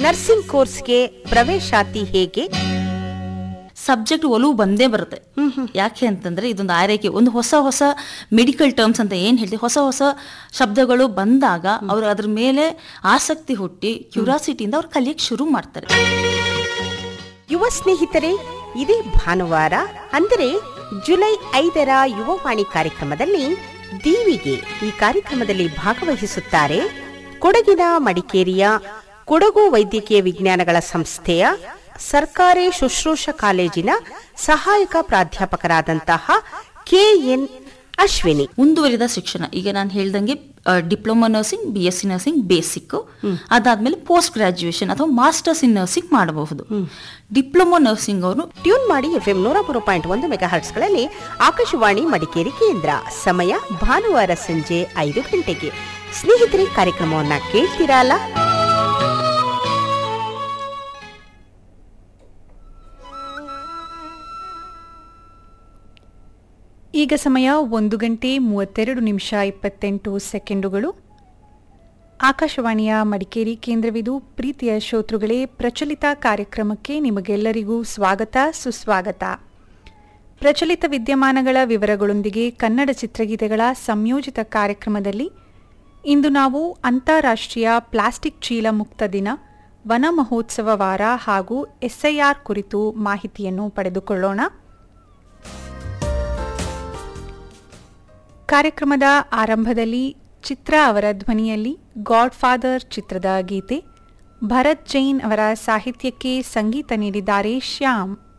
nursing ಕೋರ್ಸ್ಗೆ ಪ್ರವೇಶಾತಿ ಹೇಗೆ ಸಬ್ಜೆಕ್ಟ್ ಒಲವು ಬಂದೇ ಬರುತ್ತೆ ಯಾಕೆ ಅಂತಂದ್ರೆ ಇದೊಂದು ಆರೈಕೆ ಒಂದು ಹೊಸ ಹೊಸ ಮೆಡಿಕಲ್ ಟರ್ಮ್ಸ್ ಅಂತ ಏನ್ ಹೇಳ್ತೀವಿ ಹೊಸ ಹೊಸ ಶಬ್ದಗಳು ಬಂದಾಗ ಅವ್ರು ಅದ್ರ ಮೇಲೆ ಆಸಕ್ತಿ ಹುಟ್ಟಿ ಕ್ಯೂರಿಯಾಸಿಟಿಯಿಂದ ಅವ್ರು ಕಲಿಯಕ್ಕೆ ಶುರು ಮಾಡ್ತಾರೆ ಯುವ ಸ್ನೇಹಿತರೆ ಇದೇ ಭಾನುವಾರ ಅಂದರೆ ಜುಲೈ ಐದರ ಯುವವಾಣಿ ಕಾರ್ಯಕ್ರಮದಲ್ಲಿ ದೀವಿಗೆ ಈ ಕಾರ್ಯಕ್ರಮದಲ್ಲಿ ಭಾಗವಹಿಸುತ್ತಾರೆ ಕೊಡಗಿನ ಮಡಿಕೇರಿಯ ಕೊಡಗು ವೈದ್ಯಕೀಯ ವಿಜ್ಞಾನಗಳ ಸಂಸ್ಥೆಯ ಸರ್ಕಾರಿ ಶುಶ್ರೂಷ ಕಾಲೇಜಿನ ಸಹಾಯಕ ಪ್ರಾಧ್ಯಾಪಕರಾದಂತಹ ಕೆಎನ್ ಅಶ್ವಿನಿ ಮುಂದುವರಿದ ಶಿಕ್ಷಣ ಈಗ ನಾನು ಹೇಳ್ದಂಗೆ diploma nursing B S C nursing basic ಅದಾದ್ಮೇಲೆ ಪೋಸ್ಟ್ ಗ್ರಾಜುಯೇಷನ್ ಅಥವಾ ಮಾಸ್ಟರ್ಸ್ ಇನ್ ನರ್ಸಿಂಗ್ ಮಾಡಬಹುದು ಡಿಪ್ಲೊಮಾ ನರ್ಸಿಂಗ್ ಅವರು ಟ್ಯೂನ್ ಮಾಡಿ ಎಫ್ಎಂ ನೂರ ಮೂರು ಪಾಯಿಂಟ್ ಒಂದು ಮೆಗಾ ಹರ್ಟ್ಸ್ಗಳಲ್ಲಿ ಆಕಾಶವಾಣಿ ಮಡಿಕೇರಿ ಕೇಂದ್ರ ಸಮಯ ಭಾನುವಾರ ಸಂಜೆ ಐದು ಗಂಟೆಗೆ ಸ್ನೇಹಿತರೆ ಕಾರ್ಯಕ್ರಮವನ್ನ ಕೇಳ್ತೀರಾ ಅಲ್ಲ ಈಗ ಸಮಯ ಒಂದು ಗಂಟೆ ಮೂವತ್ತೆರಡು ನಿಮಿಷ ಇಪ್ಪತ್ತೆಂಟು ಸೆಕೆಂಡುಗಳು ಆಕಾಶವಾಣಿಯ ಮಡಿಕೇರಿ ಕೇಂದ್ರವಿದು ಪ್ರೀತಿಯ ಶ್ರೋತೃಗಳೇ ಪ್ರಚಲಿತ ಕಾರ್ಯಕ್ರಮಕ್ಕೆ ನಿಮಗೆಲ್ಲರಿಗೂ ಸ್ವಾಗತ ಸುಸ್ವಾಗತ ಪ್ರಚಲಿತ ವಿದ್ಯಮಾನಗಳ ವಿವರಗಳೊಂದಿಗೆ ಕನ್ನಡ ಚಿತ್ರಗೀತೆಗಳ ಸಂಯೋಜಿತ ಕಾರ್ಯಕ್ರಮದಲ್ಲಿ ಇಂದು ನಾವು ಅಂತಾರಾಷ್ಟ್ರೀಯ ಪ್ಲಾಸ್ಟಿಕ್ ಚೀಲ ಮುಕ್ತ ದಿನ ವನ ಮಹೋತ್ಸವ ವಾರ ಹಾಗೂ ಎಸ್ಐಆರ್ ಕುರಿತು ಮಾಹಿತಿಯನ್ನು ಪಡೆದುಕೊಳ್ಳೋಣ ಕಾರ್ಯಕ್ರಮದ ಆರಂಭದಲ್ಲಿ ಚಿತ್ರ ಅವರ ಧ್ವನಿಯಲ್ಲಿ ಗಾಡ್ ಫಾದರ್ ಚಿತ್ರದ ಗೀತೆ ಭರತ್ ಜೈನ್ ಅವರ ಸಾಹಿತ್ಯಕ್ಕೆ ಸಂಗೀತ ನೀಡಿದ್ದಾರೆ ಶ್ಯಾಮ್